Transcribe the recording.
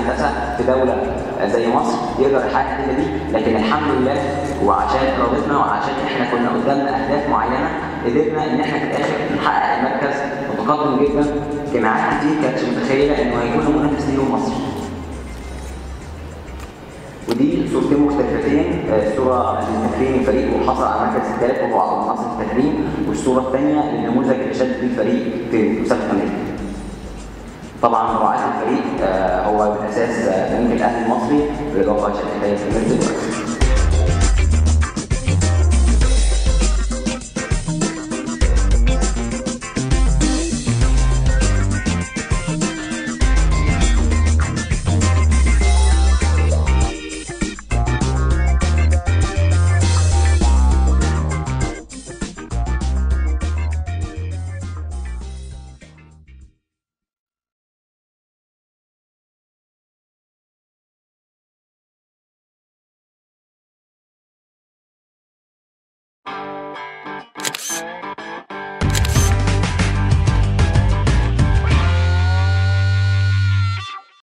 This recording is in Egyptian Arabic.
الهندسه في دوله زي مصر يقدر يحقق النتيجه دي لكن الحمد لله وعشان ارادتنا وعشان احنا كنا قدامنا اهداف معينه قدرنا ان احنا في الاخر نحقق المركز متقدم جدا جامعات كتير كانتش متخيله انه هيكون المنافس ليهم مصر ودي صورتين مختلفتين آه، الصوره لتكريم الفريق وحصل على المركز الثالث وهو على منصه التكريم والصوره الثانيه للنموذج اللي شد فيه الفريق في مسابقه امريكا. طبعا رعاة الفريق آه، هو بالاساس آه، بنك الاهلي المصري بالاضافه لشركه المركز